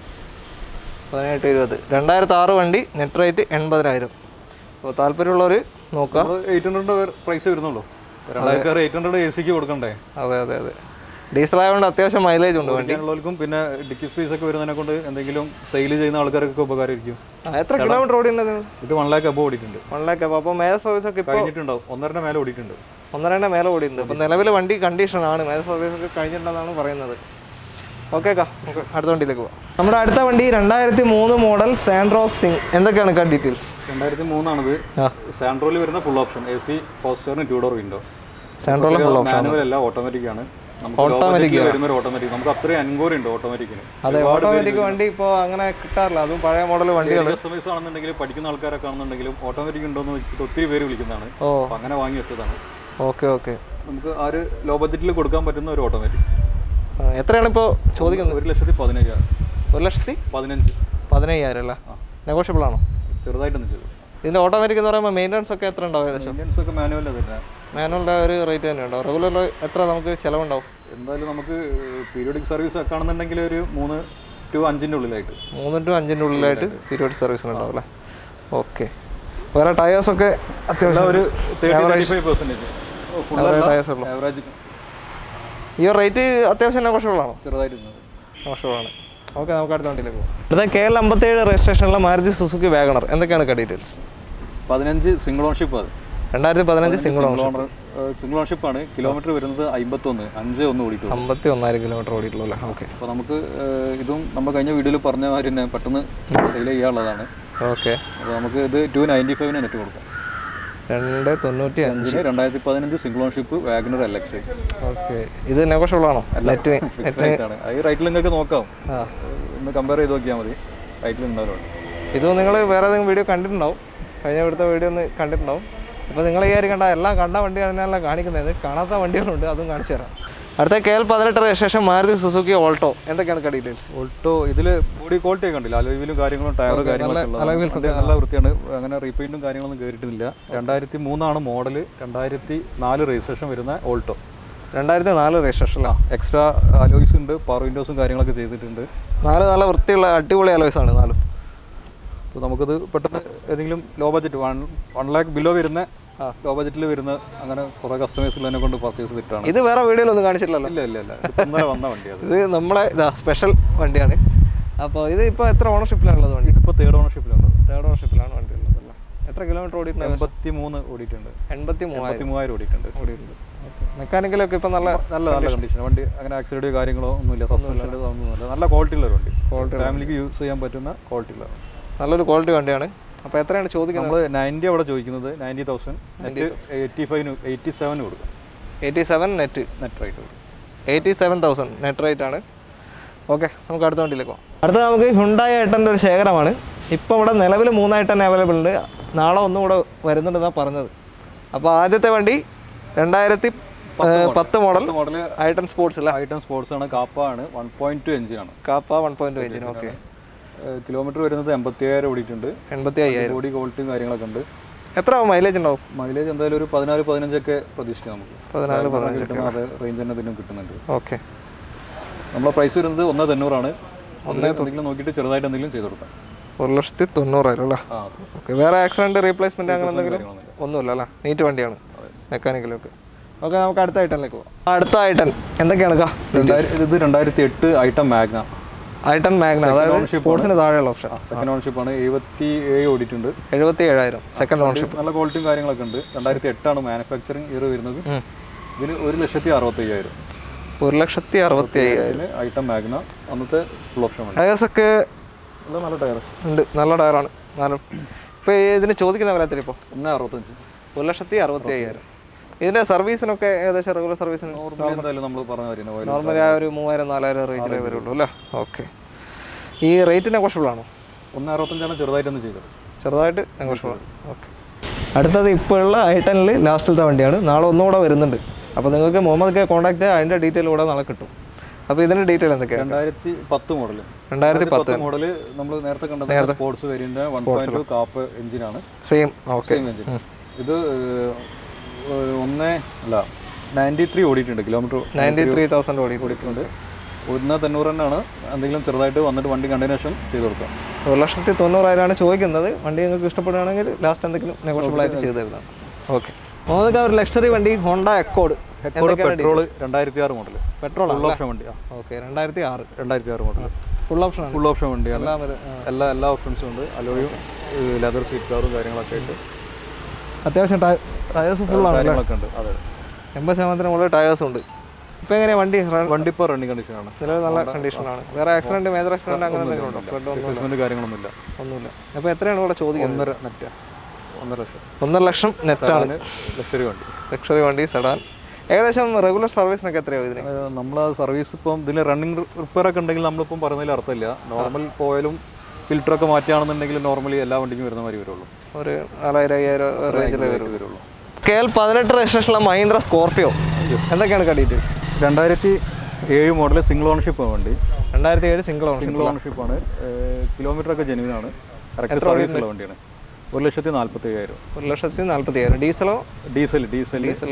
[SPEAKER 1] പതിനെട്ട് ഇരുപത് രണ്ടായിരത്തി ആറ് വണ്ടി നെറ്റ് റേറ്റ് എൺപതിനായിരം അപ്പോൾ താല്പര്യമുള്ളവർ നോക്കാം
[SPEAKER 2] നമ്മൾ എയ്റ്റ് ഹൺഡ്രഡ് പ്രൈസ് വരുന്നുള്ളൂ രണ്ടായിരത്തി ആറ് എയ്റ്റ് ഹൺഡ്രഡ് എ സിക്ക് കൊടുക്കണ്ടേ
[SPEAKER 1] അതെ അതെ അതെ ഡീസൽ ആയതുകൊണ്ട് അത്യാവശ്യം മൈലേജ് ഉണ്ട് വണ്ടി
[SPEAKER 2] ഉള്ളവർക്കും പിന്നെ ഡിക്കി സ്പേസ് ഒക്കെ വരുന്നതിനെ കൊണ്ട് എന്തെങ്കിലും സെയിൽ ചെയ്യുന്ന ആൾക്കാർക്കൊക്കെ ഉപകാരമായിരിക്കും
[SPEAKER 1] ആ, എത്ര കിലോമീറ്റർ ഓടിയുണ്ട്
[SPEAKER 2] ഇത് വൺ ലാക്ക് അബോ ഓടിയിട്ടുണ്ട്
[SPEAKER 1] വൺ ലാക്ക് അപ്പോൾ അപ്പോൾ മേജർ സർവീസ് ഒക്കെ ഇപ്പോൾ
[SPEAKER 2] കഴിഞ്ഞിട്ടുണ്ടാവും ഒന്നരൻ്റെ മേലെ ഓടിയിട്ടുണ്ട്
[SPEAKER 1] ഒന്നരണ്ട മേലെ ഓടിയിട്ടുണ്ട് അപ്പോൾ നിലവിൽ വണ്ടി കണ്ടീഷൻ ആണ് മേജർ സർവീസ് ഒക്കെ കഴിഞ്ഞിട്ടുണ്ടെന്നാണ് പറയുന്നത് ഓക്കെ കാ നമുക്ക് അടുത്ത വണ്ടിയിലേക്ക് പോകാം നമ്മുടെ അടുത്ത വണ്ടി രണ്ടായിരത്തി മൂന്ന് മോഡൽ സാൻഡ്രോക്ക് സിംഗ് എന്തൊക്കെയാണ് കാ ഡീറ്റെയിൽസ്
[SPEAKER 2] രണ്ടായിരത്തി മൂന്നാണിത്
[SPEAKER 1] ആ
[SPEAKER 2] സാൻഡ്രോയിൽ വരുന്ന ഫുൾ ഓപ്ഷൻ എ സി പോസ്റ്ററിന് ടൂ ഡോർ വിൻഡോ
[SPEAKER 1] സാൻഡ്രോളം ഫുൾ ഓപ്ഷൻ
[SPEAKER 2] മാനുവൽ അല്ല ഓട്ടോമാറ്റിക് ആണ് നമുക്ക് വരുന്ന ഒരു ഓട്ടോമാറ്റിക് നമുക്ക് അത്രയും അൻകൂറി ഉണ്ട് ഓട്ടോമാറ്റിക്കിന്
[SPEAKER 1] അതെ ഓട്ടോമാറ്റിക് വണ്ടി ഇപ്പോൾ അങ്ങനെ കിട്ടാറില്ല അതും പഴയ മോഡൽ വണ്ടികൾ
[SPEAKER 2] കസ്റ്റമേഴ്സ് ആണെന്നുണ്ടെങ്കിലും പഠിക്കുന്ന ആൾക്കാരൊക്കെ ആണെന്നുണ്ടെങ്കിലും ഓട്ടോമാറ്റിക് ഉണ്ടോ എന്ന് വെച്ചിട്ട് ഒത്തിരി പേര് വിളിക്കുന്നതാണ്
[SPEAKER 1] ഓ
[SPEAKER 2] അപ്പൊ അങ്ങനെ വാങ്ങി വെച്ചതാണ്
[SPEAKER 1] ഓക്കെ ഓക്കെ
[SPEAKER 2] നമുക്ക് ആ ഒരു ലോ ബഡ്ജറ്റിൽ കൊടുക്കാൻ പറ്റുന്ന ഒരു ഓട്ടോമാറ്റിക്
[SPEAKER 1] എത്രയാണ് ഇപ്പോൾ ചോദിക്കുന്നത്
[SPEAKER 2] ഒരു ലക്ഷത്തി പതിനയ്യായിരം
[SPEAKER 1] ഒരു ലക്ഷത്തി
[SPEAKER 2] പതിനഞ്ച്
[SPEAKER 1] പതിനയ്യായിരം അല്ലേ നെഗോഷ്യബിൾ ആണോ
[SPEAKER 2] ചെറുതായിട്ടൊന്ന് ചെയ്തു
[SPEAKER 1] ഇതിൻ്റെ ഓട്ടോമാറ്റിക് എന്ന് പറയുമ്പോൾ മെയിൻ്റനൻസ് ഒക്കെ എത്ര ഉണ്ടാവും ഏകദേശം
[SPEAKER 2] മെയിൻ്റെനൻസ് ഒക്കെ മാനുവൽ തന്നെ
[SPEAKER 1] മാനുവലിൻ്റെ ഒരു റേറ്റ് തന്നെ ഉണ്ടാവും റെഗുലർ എത്ര നമുക്ക് ചിലവുണ്ടാവും
[SPEAKER 2] എന്തായാലും നമുക്ക് പീരിയോഡിക് സർവീസ് ഒക്കെ ആണെന്നുണ്ടെങ്കിൽ ഒരു മൂന്ന് ടു അഞ്ചിൻ്റെ ഉള്ളിലായിട്ട്
[SPEAKER 1] മൂന്ന് ടു അഞ്ചിൻ്റെ ഉള്ളിലായിട്ട് പീരിയോഡ് സർവീസിനുണ്ടാവും അല്ലേ ഓക്കെ വേറെ ടയേഴ്സൊക്കെ അത്യാവശ്യം
[SPEAKER 2] ഒരു thirty five percentage full
[SPEAKER 1] tyres ഉള്ളൂ
[SPEAKER 2] ആവറേജ്
[SPEAKER 1] ഈ ഒരു റേറ്റ് അത്യാവശ്യം നെഗോഷ്യബിൾ ആണോ
[SPEAKER 2] ചെറുതായിട്ട്
[SPEAKER 1] മോശമാണ് ഓക്കെ നമുക്ക് അടുത്ത വണ്ടിയിലേക്ക് പോകാം അടുത്ത കെ എൽ അമ്പത്തേഴ് രജിസ്ട്രേഷനുള്ള മാരുതി സുസുക്കി വാഗണർ എന്തൊക്കെയാണ് ഡീറ്റെയിൽസ്
[SPEAKER 2] പതിനഞ്ച് സിംഗിൾ ഓൺഷിപ്പ് അത്
[SPEAKER 1] രണ്ടായിരത്തി പതിനഞ്ച് single
[SPEAKER 2] single owner single ownership ആണ് കിലോമീറ്റർ വരുന്നത് അമ്പത്തൊന്ന് അഞ്ച് ഒന്ന് ഓടിയിട്ടുള്ളൂ
[SPEAKER 1] അമ്പത്തി ഒന്നായിരം കിലോമീറ്റർ ഓടിയിട്ടുള്ളൂ അല്ലേ ഓക്കെ
[SPEAKER 2] അപ്പോൾ നമുക്ക് ഏഹ്, ഇതും നമ്മൾ കഴിഞ്ഞ വീഡിയോയിൽ പറഞ്ഞ മാതിരി തന്നെ പെട്ടെന്ന് സെയിൽ ചെയ്യാനുള്ളതാണ്
[SPEAKER 1] ഓക്കെ
[SPEAKER 2] അപ്പോൾ നമുക്ക് ഇത് ടു നയൻറ്റി ഫൈവിന് നെറ്റ് കൊടുക്കാം
[SPEAKER 1] രണ്ട് തൊണ്ണൂറ്റി അഞ്ച്
[SPEAKER 2] അഞ്ചിന് രണ്ടായിരത്തി പതിനഞ്ച് single ownership WagonR L X
[SPEAKER 1] okay ഇത് നെഗോഷ്യബിൾ ആണോ നെറ്റിന്
[SPEAKER 2] ഫിക്സ് റേറ്റ് ആണ് ഈ റൈറ്റിൽ നിങ്ങൾക്ക് നോക്കാം
[SPEAKER 1] ആ
[SPEAKER 2] ഒന്ന് കമ്പയർ ചെയ്ത് നോക്കിയാൽ മതി റൈറ്റിൽ ഉണ്ടാവും
[SPEAKER 1] ഇത് നിങ്ങൾ വേറെ ഏതെങ്കിലും വീഡിയോ കണ്ടിട്ടുണ്ടാവും കഴിഞ്ഞ ഇവിടുത്തെ വീഡിയോ ഒന്ന് കണ്ടിട്ടുണ്ടാവും അപ്പോൾ നിങ്ങൾ വിചാരിക്കേണ്ട എല്ലാം കണ്ട വണ്ടി തന്നെയല്ല കാണിക്കുന്നത് കാണാത്ത വണ്ടികളുണ്ട് അതും കാണിച്ചു തരാം അടുത്ത കെ എൽ പതിനെട്ട് രജിസ്ട്രേഷൻ മാരുതി സുസുക്കി ഓൾട്ടോ എന്തൊക്കെയാണ് ഡീറ്റെയിൽസ്
[SPEAKER 2] ഓൾട്ടോ ഇതിൽ ബോഡി ക്വാളിറ്റി ഒക്കെ ഉണ്ടല്ലോ അലോയിലും കാര്യങ്ങളും ടയറും കാര്യങ്ങളൊക്കെ ഉള്ളത് വണ്ടി നല്ല വൃത്തിയാണ് അങ്ങനെ റീപെയിന്റും കാര്യങ്ങളൊന്നും കയറിയിട്ടില്ല രണ്ടായിരത്തി മൂന്നാണ് മോഡൽ രണ്ടായിരത്തി നാല് രജിസ്ട്രേഷൻ വരുന്ന ഓൾട്ടോ
[SPEAKER 1] രണ്ടായിരത്തി നാല് രജിസ്ട്രേഷനിലാണ്
[SPEAKER 2] എക്സ്ട്രാ അലോയ്സ് ഉണ്ട് പവർ വിൻഡോസും കാര്യങ്ങളൊക്കെ ചെയ്തിട്ടുണ്ട്
[SPEAKER 1] നാല് നല്ല വൃത്തിയുള്ള അടിപൊളി അലോയ്സ് ആണ് നാലും
[SPEAKER 2] അപ്പോൾ നമുക്കത് പെട്ടെന്ന് ഏതെങ്കിലും low budget one one lakh below വരുന്ന ലോ ബഡ്ജറ്റിൽ വരുന്ന അങ്ങനെ കുറേ കസ്റ്റമേഴ്സ് ഉള്ളതിനെ കൊണ്ട് പർച്ചേസ് ചെയ്തിട്ടാണ്
[SPEAKER 1] ഇത് വേറെ വീഡിയോയിലൊന്നും കാണിച്ചിട്ടില്ലല്ലോ
[SPEAKER 2] ഇല്ല ഇല്ല ഇല്ല ഇത് ഇന്നലെ വന്ന വണ്ടി അത്
[SPEAKER 1] ഇത് നമ്മളെ ഇതാ സ്പെഷ്യൽ വണ്ടിയാണ് അപ്പോൾ ഇത് ഇപ്പോൾ എത്ര ഓണർഷിപ്പിലാണുള്ളത് വണ്ടി
[SPEAKER 2] ഇതിപ്പോൾ തേർഡ് ഓണർഷിപ്പിലുണ്ട്
[SPEAKER 1] തേർഡ് ഓണർഷിപ്പിലാണ് വണ്ടി ഉള്ളത് അല്ലേ എത്ര കിലോമീറ്റർ ഓടിയിട്ടുണ്ട്
[SPEAKER 2] എൺപത്തി മൂന്ന് ഓടിയിട്ടുണ്ട്
[SPEAKER 1] എൺപത്തി മൂവായിരം
[SPEAKER 2] എൺപത്തി മൂവായിരം ഓടിയിട്ടുണ്ട്
[SPEAKER 1] ഓടിയിട്ടുണ്ട് മെക്കാനിക്കലൊക്കെ ഇപ്പം നല്ല
[SPEAKER 2] നല്ല നല്ല കണ്ടീഷൻ വണ്ടി അങ്ങനെ ആക്സിഡന്റ് കാര്യങ്ങളോ ഒന്നുമില്ല സസ്പെൻഷൻ്റെ ഒന്നുമില്ല നല്ല ക്വാളിറ്റി ഉള്ള ഒരു വണ്ടി ഫാമിലിക്ക് യൂസ് ചെയ്യാൻ പറ്റുന്ന ക്വാളിറ്റി ഉള്ള
[SPEAKER 1] നല്ലൊരു ക്വാളിറ്റി വണ്ടിയാണ് അപ്പോൾ എത്രയാണ് ചോദിക്കുന്നത്
[SPEAKER 2] നമ്മൾ നയൻറ്റി അവിടെ ചോദിക്കുന്നത് നയൻറ്റി തൗസൻഡ് നെറ്റ് എയ്റ്റി ഫൈവിന് എയ്റ്റി സെവന് കൊടുക്കും
[SPEAKER 1] eighty seven net
[SPEAKER 2] net rate കൊടുക്കും
[SPEAKER 1] eighty seven thousand net rate ആണ് ഓക്കെ നമുക്ക് അടുത്ത വണ്ടിയിലേക്ക് പോകാം അടുത്ത നമുക്ക് ഹുണ്ടായ ഏട്ടൻ്റെ ഒരു ശേഖരമാണ് ഇപ്പോൾ ഇവിടെ നിലവിൽ മൂന്നായിട്ട് തന്നെ അവൈലബിൾ ഉണ്ട് നാളെ ഒന്നും കൂടെ വരുന്നുണ്ടെന്നാണ് പറഞ്ഞത് അപ്പോൾ ആദ്യത്തെ വണ്ടി രണ്ടായിരത്തി പത്ത് മോഡൽ
[SPEAKER 2] മോഡൽ
[SPEAKER 1] ഐട്ടൺ സ്പോർട്സ് അല്ല
[SPEAKER 2] ഐറ്റം സ്പോർട്സ് ആണ് കാപ്പ ആണ് വൺ പോയിന്റ് ടു എഞ്ചിൻ ആണ്
[SPEAKER 1] Kappa one point engine okay
[SPEAKER 2] kilometre വരുന്നത് എൺപത്തി അയ്യായിരം ഓടിയിട്ടുണ്ട്
[SPEAKER 1] എൺപത്തി അയ്യായിരം
[SPEAKER 2] ബോഡി ക്വാളിറ്റിയും കാര്യങ്ങളൊക്കെ ഉണ്ട്
[SPEAKER 1] എത്ര മൈലേജ് ഉണ്ടാവും
[SPEAKER 2] മൈലേജ് എന്തായാലും ഒരു പതിനാല് പതിനഞ്ചൊക്കെ പ്രതീക്ഷിക്കാം നമുക്ക്
[SPEAKER 1] പതിനാല്
[SPEAKER 2] വാഗണർ കിട്ടുന്ന അതേ റേഞ്ച് തന്നെ ഇതിനും കിട്ടുന്നുണ്ട്
[SPEAKER 1] ഓക്കെ
[SPEAKER 2] നമ്മളെ പ്രൈസ് വരുന്നത് ഒന്ന് തൊണ്ണൂറാണ് ഒന്ന് എന്തെങ്കിലും നോക്കിയിട്ട് ചെറുതായിട്ട് എന്തെങ്കിലും ചെയ്ത് കൊടുക്കാം
[SPEAKER 1] ഒരു ലക്ഷത്തി തൊണ്ണൂറായിരം അല്ലേ
[SPEAKER 2] ആ
[SPEAKER 1] ഓക്കെ വേറെ ആക്സിഡന്റ് റീപ്ലേസ്മെന്റ് അങ്ങനെ എന്തെങ്കിലും
[SPEAKER 2] കാര്യങ്ങളൊന്നുമില്ല
[SPEAKER 1] ഒന്നുമില്ല അല്ലേ നീറ്റ് വണ്ടിയാണ് മെക്കാനിക്കലൊക്കെ ഓക്കെ നമുക്ക് അടുത്ത ഐറ്റനിലേക്ക് പോകാം അടുത്ത ഐറ്റൻ എന്തൊക്കെയാണ് കാ
[SPEAKER 2] രണ്ടായിരം ഇത് രണ്ടായിരത്തി എട്ട് ഐറ്റം മാഗ്ന
[SPEAKER 1] ഐറ്റൻ മാഗ്ന അതായത് സ്പോർട്സിന് താഴെയുള്ള ഓപ്ഷൻ
[SPEAKER 2] സെക്കൻഡ് ഓണർഷിപ്പ് ആണ് എഴുപത്തി ഏഴ് ഓടിയിട്ടുണ്ട്
[SPEAKER 1] എഴുപത്തി ഏഴായിരം സെക്കൻഡ് ഓണർഷിപ്പ്
[SPEAKER 2] നല്ല ക്വാളിറ്റിയും കാര്യങ്ങളൊക്കെ ഉണ്ട് രണ്ടായിരത്തി എട്ടാണ് മാനുഫാക്ചറിങ് ഇയർ വരുന്നത് ഇതിന് ഒരു ലക്ഷത്തി അറുപത്തി അയ്യായിരം
[SPEAKER 1] ഒരു ലക്ഷത്തി അറുപത്തി അയ്യായിരം
[SPEAKER 2] ഇതിന് ഐറ്റം മാഗ്ന അന്നത്തെ ഫുൾ ഓപ്ഷൻ ഉണ്ട്
[SPEAKER 1] ടയേഴ്സ് ഒക്കെ
[SPEAKER 2] എല്ലാം നല്ല ടയർ
[SPEAKER 1] ഉണ്ട് നല്ല ടയറാണ് നല്ല ഇപ്പോൾ ഇതിന് ചോദിക്കുന്ന വിലത്തിൽ ഇപ്പോൾ
[SPEAKER 2] ഒന്ന് അറുപത്തഞ്ച്
[SPEAKER 1] ഒരു ലക്ഷത്തി അറുപത്തി അയ്യായിരം ഇതിൻ്റെ സർവീസിനൊക്കെ ഏകദേശം റെഗുലർ സർവീസിന്
[SPEAKER 2] നോർമലി എന്തായാലും നമ്മൾ പറഞ്ഞ കാര്യം ഓയിൽ
[SPEAKER 1] നോർമലി ആ ഒരു മൂവായിരം നാലായിരം റേഞ്ചിലേ വരുള്ളൂ അല്ലേ ഓക്കെ ഈ റേറ്റ് നെഗോഷ്യബിൾ ആണോ
[SPEAKER 2] ഒന്ന് അറുപത്തഞ്ചാണ് ചെറുതായിട്ടൊന്ന് ചെയ്തത്
[SPEAKER 1] ചെറുതായിട്ട് നെഗോഷ്യബിൾ ആണ് ഓക്കെ അടുത്തത് ഇപ്പോൾ ഉള്ള ഐട്ടനിൽ ലാസ്റ്റിലത്തെ വണ്ടിയാണ് നാളെ ഒന്നുകൂടെ വരുന്നുണ്ട് അപ്പോൾ നിങ്ങൾക്ക് മുഹമ്മദ് കെ കോൺടാക്ട് ചെയ്യുക അതിൻ്റെ ഡീറ്റെയിൽ കൂടെ നാളെ കിട്ടും അപ്പോൾ ഇതിൻ്റെ ഡീറ്റെയിൽ എന്തൊക്കെയാണ്
[SPEAKER 2] രണ്ടായിരത്തി പത്ത് മോഡൽ
[SPEAKER 1] രണ്ടായിരത്തി പത്ത്
[SPEAKER 2] മോഡല് നമ്മൾ നേരത്തെ കണ്ടത് sports variant one point two Kappa എഞ്ചിനാണ്
[SPEAKER 1] സെയിം ഓക്കെ
[SPEAKER 2] സെയിം എഞ്ചിൻ ഇത് ഏഹ്, ഏഹ്, ഒന്ന് അല്ല നയൻറ്റി ത്രീ ഓടിയിട്ടുണ്ട് കിലോമീറ്റർ
[SPEAKER 1] നയൻറ്റി ത്രീ തൗസൻഡ് ഓടി കൂടി
[SPEAKER 2] ഓടിയിട്ടുണ്ട് ഒന്ന് തൊണ്ണൂറ് തന്നെയാണ് എന്തെങ്കിലും ചെറുതായിട്ട് വന്നിട്ട് വണ്ടി കണ്ടതിന് ശേഷം ചെയ്ത് കൊടുക്കാം
[SPEAKER 1] ഒരു ലക്ഷത്തി തൊണ്ണൂറായിരമാണ് ചോദിക്കുന്നത് വണ്ടി നിങ്ങൾക്ക് ഇഷ്ടപ്പെടുകയാണെങ്കിൽ ലാസ്റ്റ് എന്തെങ്കിലും നെഗോഷ്യബിൾ ആയിട്ട് ചെയ്ത് തരുന്നതാണ് ഓക്കെ മുഹമ്മദ് ഒരു ലക്ഷറി വണ്ടി ഹോണ്ട എക്കോഡ്
[SPEAKER 2] ഹെക്കോഡ് പെട്രോൾ രണ്ടായിരത്തി ആറ് മോഡൽ
[SPEAKER 1] പെട്രോൾ
[SPEAKER 2] ഫുൾ ഓപ്ഷൻ വണ്ടിയാ
[SPEAKER 1] ഓക്കെ രണ്ടായിരത്തി ആറ്
[SPEAKER 2] രണ്ടായിരത്തി ആറ് മോഡൽ
[SPEAKER 1] ഫുൾ ഓപ്ഷൻ ആണ്
[SPEAKER 2] ഫുൾ ഓപ്ഷൻ വണ്ടിയാണ്
[SPEAKER 1] എല്ലാം ഇത്, ആ.
[SPEAKER 2] എല്ലാ എല്ലാ ഓപ്ഷൻസും ഉണ്ട് അലോയും ലെതർ സീറ്റ് കാറും കാര്യങ്ങളൊക്കെ ആയിട്ട്
[SPEAKER 1] അത്യാവശ്യം ടയേഴ്സ് ഫുൾ ആണ്
[SPEAKER 2] കാര്യങ്ങളൊക്കെ ഉണ്ട് അതെ
[SPEAKER 1] എൺപത് ശതമാനത്തിന് മുകളിൽ ടയേഴ്സ് ഉണ്ട് ഇപ്പം എങ്ങനെയാണ് വണ്ടി റൺ-
[SPEAKER 2] വണ്ടി ഇപ്പോൾ റണ്ണിങ് കണ്ടീഷനാണ്
[SPEAKER 1] നിലവിൽ നല്ല കണ്ടീഷനാണ് വേറെ ആക്സിഡന്റ് മേജർ ആക്സിഡന്റ് അങ്ങനെ എന്തെങ്കിലും ഉണ്ടോ ഫ്ലഡ് ഒന്നും
[SPEAKER 2] റിപ്ലേസ്മെന്റ് കാര്യങ്ങളൊന്നുമില്ല
[SPEAKER 1] ഒന്നുമില്ല അപ്പോൾ എത്രയാണ് ഇവിടെ ചോദിക്കുന്നത്
[SPEAKER 2] ഒന്നര നെറ്റ് ഒന്നര ലക്ഷം
[SPEAKER 1] ഒന്നര ലക്ഷം നെറ്റാണ്
[SPEAKER 2] ലക്ഷറി വണ്ടി
[SPEAKER 1] ലക്ഷറി വണ്ടി സെഡാൻ ഏകദേശം റെഗുലർ സർവീസിനൊക്കെ എത്രയാവും ഇതിന്
[SPEAKER 2] നമ്മൾ സർവീസ് ഇപ്പം ഇതിൽ റണ്ണിങ് റിപ്പയർ ഒക്കെ ഉണ്ടെങ്കിൽ നമ്മളിപ്പം പറയുന്നതിൽ അർത്ഥമില്ല നോർമൽ പോയാലും ഫിൽറ്ററൊക്കെ മാറ്റുകയാണെന്നുണ്ടെങ്കിൽ നോർമലി എല്ലാ വണ്ടിക്കും വരുന്ന മാതിരി വരുള്ളൂ
[SPEAKER 1] ഒരു നാലായിരം അയ്യായിരം റേഞ്ചിലേ വരും
[SPEAKER 2] വരുള്ളൂ
[SPEAKER 1] കെ എൽ പതിനെട്ട് രജിസ്ട്രേഷനുള്ള മഹീന്ദ്ര സ്കോർപിയോ എന്തൊക്കെയാണ് കടിയിട്ട്
[SPEAKER 2] രണ്ടായിരത്തി ഏഴ് മോഡൽ സിംഗിൾ ഓണർഷിപ്പ് വണ്ടി
[SPEAKER 1] രണ്ടായിരത്തി ഏഴ് സിംഗിൾ ഓണർഷിപ്പ്
[SPEAKER 2] സിംഗിൾ ഓണർഷിപ്പ് ആണ് കിലോമീറ്റർ ഒക്കെ ജെനുവിൻ ആണ് കറക്റ്റ് സർവീസ് ഉള്ള വണ്ടിയാണ് ഒരു ലക്ഷത്തി നാൽപ്പത്തി അയ്യായിരം
[SPEAKER 1] ഒരു ലക്ഷത്തി നാൽപ്പത്തി അയ്യായിരം ഡീസലോ
[SPEAKER 2] diesel diesel
[SPEAKER 1] diesel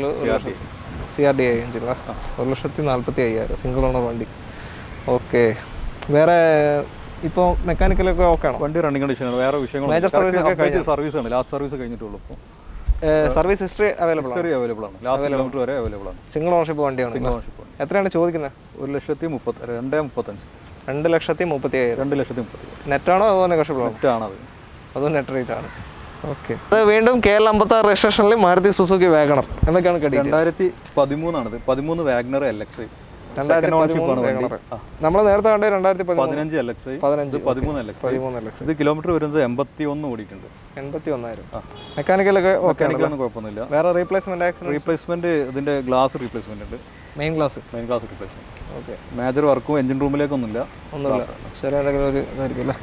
[SPEAKER 1] C R D I engine ഒരു ലക്ഷത്തി നാൽപ്പത്തി അയ്യായിരം സിംഗിൾ ഓണർ വണ്ടി ഓക്കെ വേറെ ഇപ്പോൾ മെക്കാനിക്കലൊക്കെ ഓക്കെ ആണോ
[SPEAKER 2] വണ്ടി റണ്ണിങ് കണ്ടീഷനാണ് വേറെ വിഷയങ്ങൾ
[SPEAKER 1] Major service ഒക്കെ
[SPEAKER 2] സർവീസ് ആണ് ലാസ്റ്റ് സർവീസ് കഴിഞ്ഞിട്ടുള്ളൂ ഇപ്പോൾ
[SPEAKER 1] സർവീസ് ഹിസ്റ്ററി അവൈലബിൾ ആണ്
[SPEAKER 2] ഹിസ്റ്ററി അവൈലബിൾ ആണ് ലാസ്റ്റ് കിലോമീറ്റർ വരെ അവൈലബിൾ ആണ്
[SPEAKER 1] സിംഗിൾ ഓണർഷിപ്പ് വണ്ടിയാണ്
[SPEAKER 2] സിംഗിൾ ഓണർഷിപ്പ് ആണ്
[SPEAKER 1] എത്രയാണ് ചോദിക്കുന്നത്
[SPEAKER 2] ഒരു ലക്ഷത്തി മുപ്പത്തി രണ്ടേ മുപ്പത്തഞ്ച്
[SPEAKER 1] രണ്ട് ലക്ഷത്തി മുപ്പത്തി അയ്യായിരം
[SPEAKER 2] രണ്ട് ലക്ഷത്തി മുപ്പത്തി
[SPEAKER 1] നെറ്റാണോ അതോ നെഗോഷ്യബിൾ ആണോ
[SPEAKER 2] നെറ്റാണത്
[SPEAKER 1] അതും നെറ്റ് റേറ്റ് ആണ് ഓക്കെ അത് വീണ്ടും കെ എൽ അമ്പത്താറ് രജിസ്ട്രേഷനിൽ മാരുതി സുസുക്കി വാഗണർ എന്തൊക്കെയാണ് കടി
[SPEAKER 2] രണ്ടായിരത്തി പതിമൂന്നാണിത് പതിമൂന്ന് വാഗ്നർ എൽ എക്സ് ഐ
[SPEAKER 1] രണ്ടായിരത്തി
[SPEAKER 2] ഓണർഷിപ്പാണ് വണ്ടി
[SPEAKER 1] വാഗണർ നമ്മൾ നേരത്തെ കണ്ടത് രണ്ടായിരത്തി പതിമൂന്ന്
[SPEAKER 2] പതിനഞ്ച് എൽ എക്സ് ഐ
[SPEAKER 1] പതിനഞ്ച്
[SPEAKER 2] പതിമൂന്ന് എൽ എക്സ് ഐ
[SPEAKER 1] പതിമൂന്ന് ലക്ഷം
[SPEAKER 2] ഇത് കിലോമീറ്റർ വരുന്നത് എൺപത്തി ഒന്ന് ഓടിയിട്ടുണ്ട്
[SPEAKER 1] എൺപത്തി ഒന്നായിരം മെക്കാനിക്കലൊക്കെ ഓക്കെ ആണ്
[SPEAKER 2] മെക്കാനിക്കൊന്നും കുഴപ്പമൊന്നുമില്ല
[SPEAKER 1] വേറെ റീപ്ലേസ്മെന്റ് ആക്സിഡന്റ്
[SPEAKER 2] റീപ്ലേസ്മെന്റ് ഇതിന്റെ ഗ്ലാസ് റീപ്ലേസ്മെന്റ് ഉണ്ട്
[SPEAKER 1] main glass
[SPEAKER 2] main glass replacement
[SPEAKER 1] okay
[SPEAKER 2] major വർക്കും എഞ്ചിൻ റൂമിലേക്കൊന്നുമില്ല
[SPEAKER 1] ഒന്നുമില്ല ചെറിയ എന്തെങ്കിലും ഒരു ഇതായിരിക്കും അല്ലേ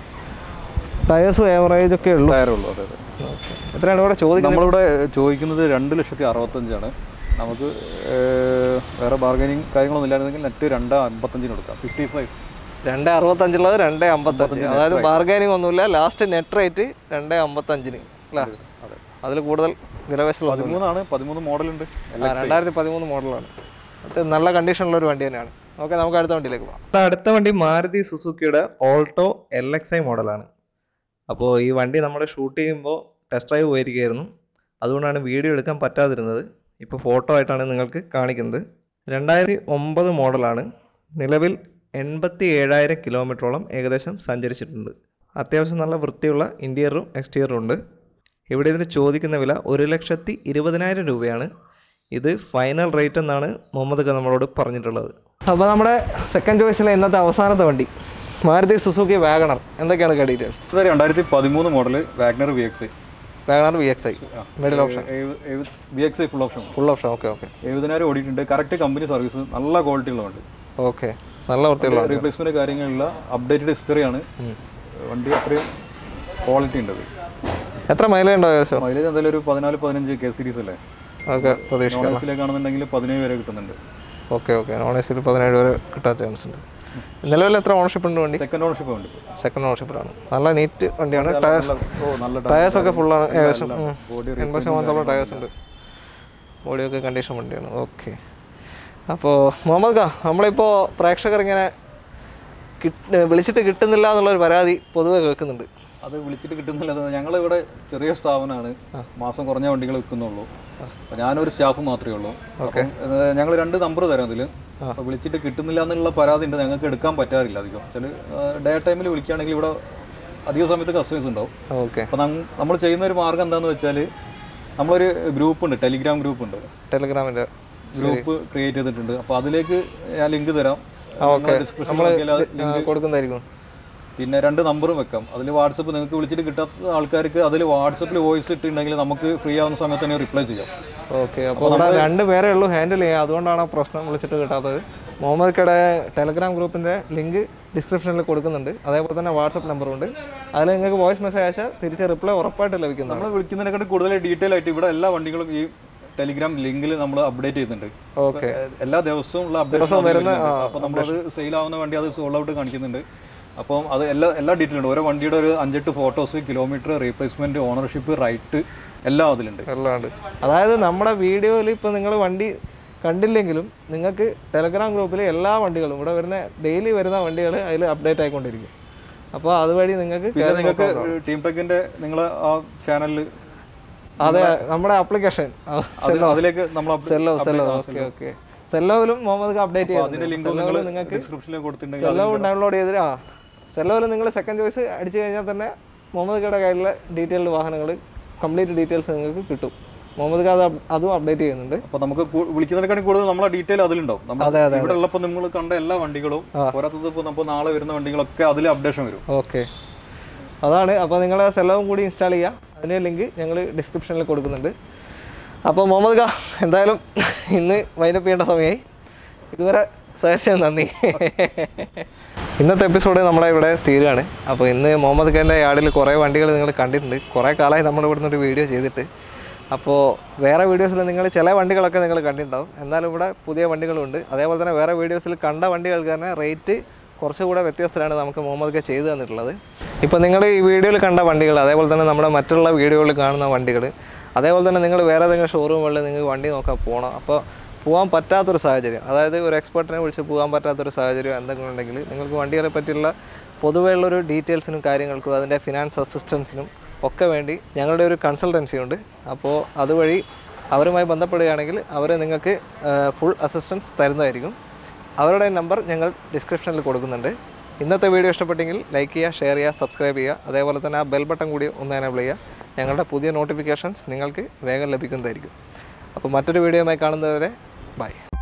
[SPEAKER 1] ടയേഴ്സും ഏവറേജ് ഒക്കെ ഉള്ളൂ
[SPEAKER 2] ടയറേ ഉള്ളൂ അതെ അതെ
[SPEAKER 1] ഓക്കെ എത്രയാണ് ഇവിടെ ചോദിക്കുന്നത്
[SPEAKER 2] നമ്മളിവിടെ ചോദിക്കുന്നത് രണ്ട് ലക്ഷത്തി അറുപത്തഞ്ചാണ് നമുക്ക് ഏഹ്, വേറെ ബാർഗനിങ് കാര്യങ്ങളൊന്നും ഇല്ലായിരുന്നെങ്കിൽ നെറ്റ് രണ്ട് അമ്പത്തഞ്ചിന് കൊടുക്കാം ഫിഫ്റ്റി ഫൈവ്
[SPEAKER 1] രണ്ട് അറുപത്തഞ്ചുള്ളത് രണ്ട് അമ്പത്തഞ്ച് അതായത് ബാർഗൈനിങ് ഒന്നുമില്ല ലാസ്റ്റ് നെറ്റ് റേറ്റ് രണ്ട് അമ്പത്തഞ്ചിന് അല്ലേ
[SPEAKER 2] അതെ
[SPEAKER 1] അതിൽ കൂടുതൽ വിലവശമുള്ള
[SPEAKER 2] പതിമൂന്നാണ് പതിമൂന്ന് മോഡലുണ്ട്
[SPEAKER 1] രണ്ടായിരത്തി പതിമൂന്ന് മോഡലാണ് അത് നല്ല കണ്ടീഷനുള്ള ഒരു വണ്ടി തന്നെയാണ് ഓക്കെ നമുക്ക് അടുത്ത വണ്ടിയിലേക്ക് പോകാം അടുത്ത വണ്ടി മാരുതി സുസുക്കിയുടെ ഓൾട്ടോ എൽ എക്സ് ഐ മോഡലാണ് അപ്പോൾ ഈ വണ്ടി നമ്മൾ ഷൂട്ട് ചെയ്യുമ്പോൾ ടെസ്റ്റ് ഡ്രൈവ് പോയിരിക്കുകയായിരുന്നു അതുകൊണ്ടാണ് വീഡിയോ എടുക്കാൻ പറ്റാതിരുന്നത് ഇപ്പോൾ ഫോട്ടോ ആയിട്ടാണ് നിങ്ങൾക്ക് കാണിക്കുന്നത് രണ്ടായിരത്തി ഒമ്പത് മോഡലാണ് നിലവിൽ എൺപത്തി ഏഴായിരം കിലോമീറ്ററോളം ഏകദേശം സഞ്ചരിച്ചിട്ടുണ്ട് അത്യാവശ്യം നല്ല വൃത്തിയുള്ള ഇൻറ്റീരിയറും എക്സ്റ്റീരിയറും ഉണ്ട് ഇവിടെ ഇതിന് ചോദിക്കുന്ന വില ഒരു ലക്ഷത്തി ഇരുപതിനായിരം രൂപയാണ് ഇത് ഫൈനൽ റേറ്റ് എന്നാണ് മുഹമ്മദ് ഖാൻ നമ്മളോട് പറഞ്ഞിട്ടുള്ളത് അപ്പോൾ നമ്മുടെ സെക്കൻഡ് ചോയ്സിലെ ഇന്നത്തെ അവസാനത്തെ വണ്ടി മാരുതി സുസുക്കി വാഗണർ എന്തൊക്കെയാണ് ഡീറ്റെയിൽസ്
[SPEAKER 2] ഇത് രണ്ടായിരത്തി പതിമൂന്ന് model WagonR V X
[SPEAKER 1] WagonR V X I middle option
[SPEAKER 2] V X I full option
[SPEAKER 1] full option okay okay
[SPEAKER 2] എഴുപതിനായിരം ഓടിയിട്ടുണ്ട് കറക്റ്റ് കമ്പനി സർവീസ് നല്ല ക്വാളിറ്റി ഉള്ളതുണ്ട്
[SPEAKER 1] ഓക്കെ നല്ല വൃത്തിയുള്ള വണ്ടി.
[SPEAKER 2] റീപ്ലേസ്മെന്റ് കാര്യങ്ങളില്ല അപ്ഡേറ്റഡ് ഹിസ്റ്ററിയാണ്
[SPEAKER 1] ഉം.
[SPEAKER 2] വണ്ടി അത്രയും ക്വാളിറ്റി ഉണ്ട് അത്
[SPEAKER 1] എത്ര മൈലേജ് ഉണ്ടോ ഏകദേശം
[SPEAKER 2] മൈലേജ് എന്തായാലും ഒരു പതിനാല് പതിനഞ്ച് കെ സീരീസ് അല്ലേ
[SPEAKER 1] ഓക്കെ പ്രതീക്ഷിക്കാം
[SPEAKER 2] നോൺ എസിലേക്കാണെന്നുണ്ടെങ്കിൽ പതിനേഴ് വരെ കിട്ടുന്നുണ്ട്
[SPEAKER 1] ഓക്കെ ഓക്കെ നോൺ എ സിയിൽ പതിനേഴ് വരെ കിട്ടാൻ ചാൻസ് ഉണ്ട് നിലവിൽ എത്ര ഓണർഷിപ്പ് ഉണ്ട് വണ്ടി
[SPEAKER 2] സെക്കൻഡ് ഓണർഷിപ്പ് ഉണ്ട്
[SPEAKER 1] സെക്കൻഡ് ഓണർഷിപ്പിലാണ് നല്ല നീറ്റ് വണ്ടിയാണ് ടയർസ്
[SPEAKER 2] നല്ല- ഓ നല്ല
[SPEAKER 1] ടയേഴ്സ് ഒക്കെ ഫുള്ളാണ് ഏകദേശം
[SPEAKER 2] ബോഡി
[SPEAKER 1] എൺപത് ശതമാനത്തോളം ടയേഴ്സ് ഉണ്ട് ബോഡിയൊക്കെ കണ്ടീഷൻ വണ്ടിയാണ് ഓക്കെ അപ്പോൾ മുഹമ്മദ് ഖാ നമ്മളിപ്പോൾ പ്രേക്ഷകർ ഇങ്ങനെ കിട്ട് വിളിച്ചിട്ട് കിട്ടുന്നില്ല എന്നുള്ളൊരു പരാതി പൊതുവെ കേൾക്കുന്നുണ്ട്
[SPEAKER 2] അത് വിളിച്ചിട്ട് കിട്ടുന്നില്ല ഞങ്ങൾ ഇവിടെ ചെറിയ സ്ഥാപനമാണ് മാസം കുറഞ്ഞ വണ്ടികൾ വിൽക്കുന്നുള്ളൂ അപ്പൊ ഞാനൊരു സ്റ്റാഫ് മാത്രമേ ഉള്ളൂ അപ്പം ഞങ്ങൾ രണ്ട് നമ്പർ തരാം ഇതിൽ അപ്പോൾ വിളിച്ചിട്ട് കിട്ടുന്നില്ല എന്നുള്ള പരാതി ഉണ്ട് ഞങ്ങൾക്ക് എടുക്കാൻ പറ്റാറില്ല അധികം ചില ഡേ ടൈമിൽ വിളിക്കുകയാണെങ്കിൽ ഇവിടെ അധിക സമയത്ത് കസ്റ്റമേഴ്സ് ഉണ്ടാവും
[SPEAKER 1] ഓക്കെ
[SPEAKER 2] അപ്പോൾ നമ്മൾ ചെയ്യുന്ന ഒരു മാർഗം എന്താണെന്ന് വെച്ചാൽ നമ്മളൊരു ഗ്രൂപ്പ് ഉണ്ട് ടെലിഗ്രാം ഗ്രൂപ്പ് ഉണ്ട്
[SPEAKER 1] ടെലിഗ്രാമിൻ്റെ
[SPEAKER 2] ഗ്രൂപ്പ് ക്രിയേറ്റ് ചെയ്തിട്ടുണ്ട് അപ്പോൾ അതിലേക്ക് ഞാൻ ലിങ്ക് തരാം
[SPEAKER 1] ഓക്കെ
[SPEAKER 2] ഡിസ്ക്രിപ്ഷൻ
[SPEAKER 1] കൊടുക്കുന്നതായിരിക്കും
[SPEAKER 2] പിന്നെ രണ്ട് നമ്പറും വെക്കാം അതിൽ വാട്സപ്പ് നിങ്ങൾക്ക് വിളിച്ചിട്ട് കിട്ടാത്ത ആൾക്കാർക്ക് അതിൽ വാട്സപ്പിൽ വോയിസ് ഇട്ടിട്ടുണ്ടെങ്കിൽ നമുക്ക് ഫ്രീ ആവുന്ന സമയത്ത് തന്നെ റിപ്ലൈ ചെയ്യാം
[SPEAKER 1] ഓക്കെ അപ്പോൾ ഇവിടെ രണ്ട് പേരേ ഉള്ളൂ ഹാൻഡിൽ ചെയ്യുക അതുകൊണ്ടാണ് ആ പ്രശ്നം വിളിച്ചിട്ട് കിട്ടാത്തത് മുഹമ്മദ് കട ടെലഗ്രാം ഗ്രൂപ്പിൻ്റെ ലിങ്ക് ഡിസ്ക്രിപ്ഷനിൽ കൊടുക്കുന്നുണ്ട് അതേപോലെ തന്നെ വാട്സപ്പ് നമ്പറും ഉണ്ട് അതിൽ നിങ്ങൾക്ക് വോയിസ് മെസ്സേജ് അയച്ചാൽ തിരിച്ച് റിപ്ലൈ ഉറപ്പായിട്ട് ലഭിക്കുന്നതാണ്
[SPEAKER 2] നമ്മൾ വിളിക്കുന്നതിനെക്കാട്ട് കൂടുതൽ ഡീറ്റെയിൽ ആയിട്ട് ഇവിടെ എല്ലാ വണ്ടികളും ഈ ടെലിഗ്രാം ലിങ്കിൽ നമ്മൾ അപ്ഡേറ്റ് ചെയ്യുന്നുണ്ട്
[SPEAKER 1] ഓക്കെ
[SPEAKER 2] എല്ലാ ദിവസവും ഉള്ള അപ്ഡേഷൻ അപ്പോൾ നമ്മളത് സെയിൽ ആവുന്ന വണ്ടി അത് സോൾഡ് ഔട്ട് കാണിക്കുന്നുണ്ട് അപ്പം അത് എല്ലാ എല്ലാ ഡീറ്റെയിൽ ഉണ്ട് ഓരോ വണ്ടിയുടെ ഒരു അഞ്ചെട്ട് photos kilometre replacement ownership right എല്ലാം അതിലുണ്ട്
[SPEAKER 1] എല്ലാം ഉണ്ട് അതായത് നമ്മുടെ വീഡിയോയിൽ ഇപ്പോൾ നിങ്ങൾ വണ്ടി കണ്ടില്ലെങ്കിലും നിങ്ങൾക്ക് ടെലഗ്രാം ഗ്രൂപ്പിൽ എല്ലാ വണ്ടികളും ഇവിടെ വരുന്ന ഡെയിലി വരുന്ന വണ്ടികൾ അതിൽ അപ്ഡേറ്റ് ആയിക്കൊണ്ടിരിക്കും അപ്പോൾ അതുവഴി നിങ്ങൾക്ക്
[SPEAKER 2] പിന്നെ നിങ്ങൾക്ക് ടീം ടെക്കിന്റെ നിങ്ങളെ ആ ചാനലിൽ
[SPEAKER 1] അതെ നമ്മുടെ ആപ്ലിക്കേഷൻ
[SPEAKER 2] അതിലേക്ക് നമ്മൾ
[SPEAKER 1] സെല്ലോ സെല്ലോ ഓക്കെ ഓക്കെ സെല്ലോയിലും മുഹമ്മദ് അപ്ഡേറ്റ്
[SPEAKER 2] അതിന്റെ
[SPEAKER 1] ചെയ്യുന്നുണ്ട്
[SPEAKER 2] ലിങ്ക്
[SPEAKER 1] സെല്ലോയിൽ നിങ്ങൾക്ക്
[SPEAKER 2] ഡിസ്ക്രിപ്ഷനിൽ കൊടുത്തിട്ടുണ്ടെങ്കിൽ
[SPEAKER 1] സെല്ലോവും ഡൗൺലോഡ് ചെയ്തിട്ട് ആ സെല്ലോയിൽ നിങ്ങൾ സെക്കൻഡ് ചോയ്സ് അടിച്ചു കഴിഞ്ഞാൽ തന്നെ മുഹമ്മദ് കയുടെ കയ്യിലുള്ള ഡീറ്റെയിൽഡ് വാഹനങ്ങൾ കംപ്ലീറ്റ് ഡീറ്റെയിൽസ് നിങ്ങൾക്ക് കിട്ടും മുഹമ്മദ് ഖാദ് അതും അപ്ഡേറ്റ് ചെയ്യുന്നുണ്ട്
[SPEAKER 2] അപ്പൊ നമുക്ക് കൂ- വിളിക്കുന്നതിനെക്കാളും കൂടുതൽ നമ്മളെ ഡീറ്റെയിൽ അതിലുണ്ടാവും നമ്മൾ
[SPEAKER 1] അതെ, അതെ,
[SPEAKER 2] ഇവിടെ ഉള്ളപ്പോൾ നിങ്ങൾ കണ്ട എല്ലാ വണ്ടികളും പോരാത്തത് ഇപ്പോൾ നമുക്ക് നാളെ വരുന്ന വണ്ടികളൊക്കെ അതിൽ അപ്ഡേഷൻ വരും
[SPEAKER 1] ഓക്കെ അതാണ് അപ്പോൾ നിങ്ങൾ സെല്ലവും കൂടി ഇൻസ്റ്റാൾ ചെയ്യുക അതിൻ്റെ ലിങ്ക് ഞങ്ങൾ ഡിസ്ക്രിപ്ഷനിൽ കൊടുക്കുന്നുണ്ട് അപ്പോൾ മുഹമ്മദ് ഖാ എന്തായാലും ഇന്ന് വൈൻഡപ്പ് ചെയ്യേണ്ട സമയമായി ഇതുവരെ സജഷൻ നന്ദി ഇന്നത്തെ എപ്പിസോഡ് നമ്മളെ ഇവിടെ തീരുകയാണ് അപ്പോൾ ഇന്ന് മുഹമ്മദ് ഖാൻ്റെ യാർഡിൽ കുറേ വണ്ടികൾ നിങ്ങൾ കണ്ടിട്ടുണ്ട് കുറേ കാലമായി നമ്മൾ ഇവിടുന്ന് ഒരു വീഡിയോ ചെയ്തിട്ട് അപ്പോൾ വേറെ വീഡിയോസിൽ നിങ്ങൾ ചില വണ്ടികളൊക്കെ നിങ്ങൾ കണ്ടിട്ടുണ്ടാവും എന്നാലും ഇവിടെ പുതിയ വണ്ടികളുണ്ട് അതേപോലെ തന്നെ വേറെ വീഡിയോസിൽ കണ്ട വണ്ടികൾക്ക് തന്നെ റേറ്റ് കുറച്ചുകൂടെ വ്യത്യസ്തരാണ് നമുക്ക് മുഹമ്മദ് ഖാ ചെയ്തു തന്നിട്ടുള്ളത് ഇപ്പോൾ നിങ്ങൾ ഈ വീഡിയോയിൽ കണ്ട വണ്ടികൾ അതേപോലെ തന്നെ നമ്മുടെ മറ്റുള്ള വീഡിയോകളിൽ കാണുന്ന വണ്ടികൾ അതേപോലെ തന്നെ നിങ്ങൾ വേറെ ഏതെങ്കിലും ഷോറൂമുകളിൽ നിങ്ങൾക്ക് വണ്ടി നോക്കാൻ പോകണം അപ്പോൾ പോകാൻ പറ്റാത്തൊരു സാഹചര്യം അതായത് ഒരു എക്സ്പെർട്ടിനെ വിളിച്ച് പോകാൻ പറ്റാത്തൊരു സാഹചര്യം എന്തെങ്കിലും ഉണ്ടെങ്കിൽ നിങ്ങൾക്ക് വണ്ടികളെ പറ്റിയുള്ള പൊതുവെയുള്ളൊരു ഡീറ്റെയിൽസിനും കാര്യങ്ങൾക്കും അതിൻ്റെ ഫിനാൻസ് അസിസ്റ്റൻസിനും ഒക്കെ വേണ്ടി ഞങ്ങളുടെ ഒരു കൺസൾട്ടൻസി ഉണ്ട് അപ്പോൾ അതുവഴി അവരുമായി ബന്ധപ്പെടുകയാണെങ്കിൽ അവർ നിങ്ങൾക്ക് ഫുൾ അസിസ്റ്റൻസ് തരുന്നതായിരിക്കും അവരുടെ നമ്പർ ഞങ്ങൾ ഡിസ്ക്രിപ്ഷനിൽ കൊടുക്കുന്നുണ്ട് ഇന്നത്തെ വീഡിയോ ഇഷ്ടപ്പെട്ടെങ്കിൽ ലൈക്ക് ചെയ്യുക ഷെയർ ചെയ്യുക സബ്സ്ക്രൈബ് ചെയ്യുക അതേപോലെ തന്നെ ആ ബെൽ ബട്ടൺ കൂടി ഒന്ന് എനേബിൾ ചെയ്യുക ഞങ്ങളുടെ പുതിയ നോട്ടിഫിക്കേഷൻസ് നിങ്ങൾക്ക് വേഗം ലഭിക്കുന്നതായിരിക്കും അപ്പോൾ മറ്റൊരു വീഡിയോയുമായി കാണുന്നതുവരെ ബൈ